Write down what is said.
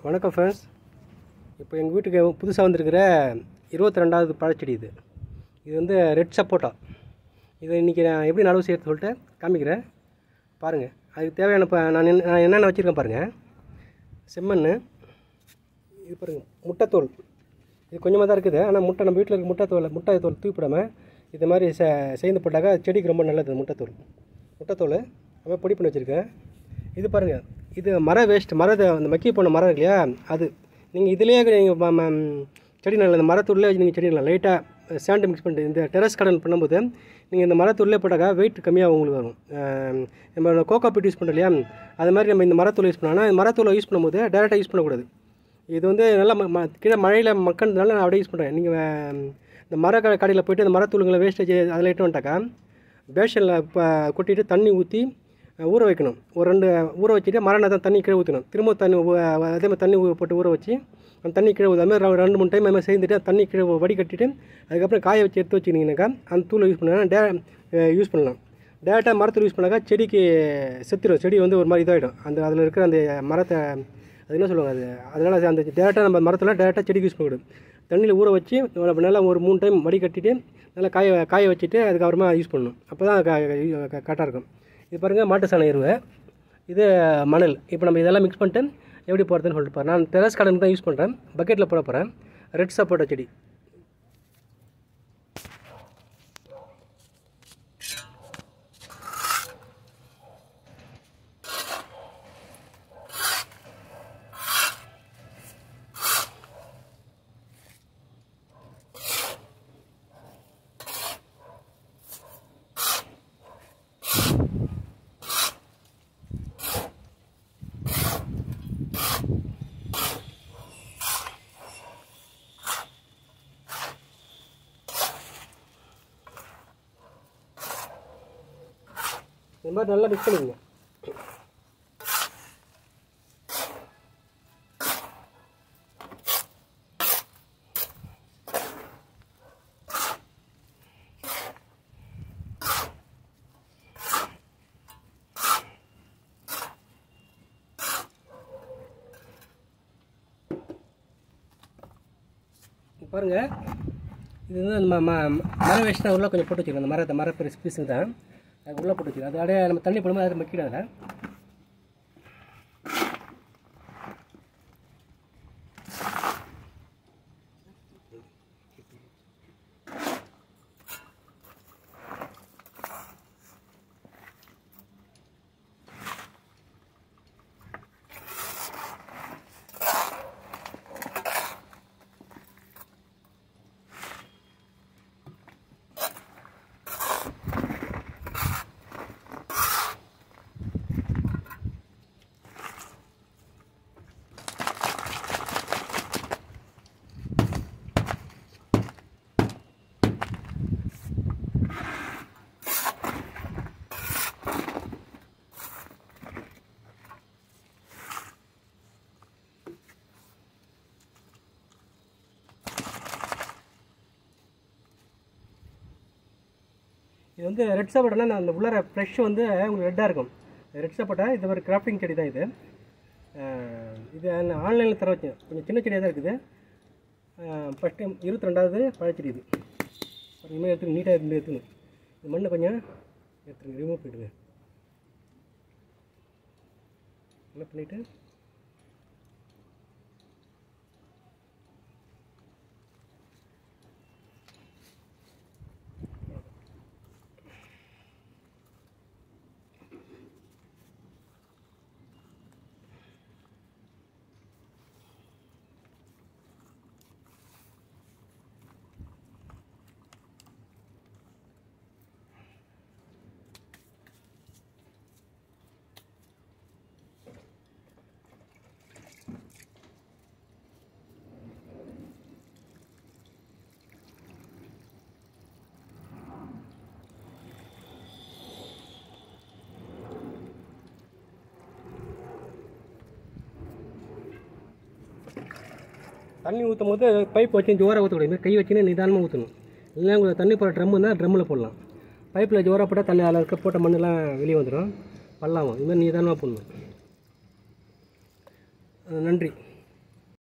வணக்கம் ஃப்ரெண்ட்ஸ் இப்போ எங்கள் வீட்டுக்கு புதுசாக வந்திருக்கிற இருபத்தி ரெண்டாவது பழச்செடி இது இது வந்து ரெட் சப்போட்டா இதை இன்றைக்கி நான் எப்படி நடவு செய்யறது சொல்லிட்டு காமிக்கிறேன் பாருங்கள் அதுக்கு தேவையான இப்போ நான் என்ன- நான் என்னென்ன வச்சுருக்கேன் பாருங்கள் செம்மண் இது பாருங்கள் முட்டைத்தோல் இது கொஞ்சமாக தான் இருக்குது ஆனால் முட்டை நம்ம வீட்டில் இருக்க முட்டைத்தோல் முட்டை தோல் தூக்கிப்படாமல் இது மாதிரி செ செய்து போட்டாக்கா செடிக்கு ரொம்ப நல்லது முட்டைத்தோல் முட்டைத்தோல் நம்ம பொடி பண்ணி வச்சுருக்கேன் இது பாருங்கள் இது மர வேஸ்ட் மரத்தை அந்த மக்கி போன மரம் இருக்கு இல்லையா அது நீங்கள் இதுலேயே நீங்கள் செடி நல்ல இந்த மரத்தூள்லேயே வச்சு நீங்கள் செடி நடலாம் லைட்டாக சாண்டு மிக்ஸ் பண்ணிட்டு இந்த டெரஸ் கார்டன் பண்ணும்போது நீங்கள் இந்த மரத்தூள்லேயே போட்டாக்கா வெயிட் கம்மியாக உங்களுக்கு வரும் அஹ் நம்ம கோகோ பீட் யூஸ் பண்ணுறோம் இல்லையா அது மாதிரி நம்ம இந்த மரத்தூள் யூஸ் பண்ணோம்னா இந்த மரத்தூளை யூஸ் பண்ணும்போது டேரெக்டாக யூஸ் பண்ணக்கூடாது இது வந்து நல்லா ம- ம- கீழே மழையில் மக்கன்றதுனால நான் அப்படியே யூஸ் பண்ணுறேன் நீங்கள் இந்த மர க- கடையில் போயிட்டு அந்த மரத்தூளுங்களை வேஸ்டேஜ் அதில் இட்டு வந்துட்டாக்கா பேஷனில் இப்போ கொட்டிட்டு தண்ணி ஊற்றி ஊற வைக்கணும் ஒரு ரெண்டு ஊற வச்சுட்டு மறுநாள் தான் தண்ணி கீழே ஊற்றணும் திரும்ப தண்ணி ஊ- அதே மாதிரி தண்ணி ஊ- போட்டு ஊற வச்சு அந்த தண்ணி கீழே ஊற்று மாதிரி ரெ- ரெண்டு மூணு டைம் அது மாதிரி சேர்ந்துட்டு அந்த தண்ணி கீழே வடிகட்டிட்டு அதுக்கப்புறம் காய வச்சு எடுத்து வச்சுக்கினீங்கன்னாக்கா அந்த தூளை யூஸ் பண்ணா டே யூஸ் பண்ணலாம் டேரெக்டாக மரத்தில் யூஸ் பண்ணாக்கா செடிக்கு செத்துடும் செடி வந்து ஒரு மாதிரி இதாகிடும் அந்த அதில் இருக்கிற அந்த மரத்தை அது என்ன சொல்லுவாங்க அது அதனால் அது அந்த டேரெக்டாக நம்ம மரத்தில் டேரெக்டாக செடிக்கு யூஸ் பண்ணக்கூடாது தண்ணியில் ஊற வச்சு நம்ம நல்லா ஒரு மூணு டைம் வடிகட்டிட்டு நல்லா காய காய வச்சுட்டு அதுக்கப்புறமா யூஸ் பண்ணணும் அப்போ தான் கரெக்டாக இருக்கும் இது பாருங்கள் மாட்டு சாண எருவு இது மணல் இப்போ நம்ம இதெல்லாம் மிக்ஸ் பண்ணிட்டு எப்படி போகிறதுன்னு சொல்லிட்டு பாரு நான் டெரஸ் கார்டன் தான் யூஸ் பண்ணுறேன் பக்கெட்டில் போட போகிறேன் ரெட் சப்போட்டா செடி இந்த மாதிரி நல்லா மிக்ஸ் பண்ணிக்கங்க இது பாருங்க இது வந்து நம்ம ம ம- மர வேஸ்ட் தான் உள்ளே கொஞ்சம் போட்டு வச்சுருக்கோம் அந்த மரத்தை மர பீஸ் பீஸுங்க தான் அது உள்ளே போட்டு வச்சுருக்கோம் அது அப்படியே நம்ம தண்ணி போடும்போது அதை மக்கிடும் அதில் இது வந்து ரெட் சாப்பாடுனா அந்த உள்ளார ஃப்ரெஷ் வந்து உங்களுக்கு ரெட்டாக இருக்கும் ரெட் சாப்பாட்டா இது ஒரு கிராஃப்டிங் செடி தான் இது அஹ் இது ஆன்லைனில் தர வச்சேன் கொஞ்சம் சின்ன செடியாக தான் இருக்குது ஃபஸ்ட் டைம் இருபத்தி ரெண்டாவது பழச்செடி இது இனிமேல் எடுத்துங்க நீட்டாக இருந்து எடுத்துங்க இந்த மண்ணை கொஞ்சம் எடுத்துருங்க ரிமூவ் பண்ணிவிடுங்க என்ன பண்ணிவிட்டு தண்ணி ஊற்றும் போது பைப் வச்சு ஜோராக ஊற்றக்கூடாது கை வச்சுன்னு நிதானமாக ஊற்றணும் இல்லைன்னா உங்களுக்கு தண்ணி போகிற ட்ரம் இருந்தால் ட்ரம்மில் போடலாம் பைப்பில் ஜோராக போட்டால் தண்ணி அதில் இருக்க போட்ட மண்ணெல்லாம் வெளியே வந்துடும் பல்லாகும் இது மாதிரி நிதானமாக போடணும் அஹ் நன்றி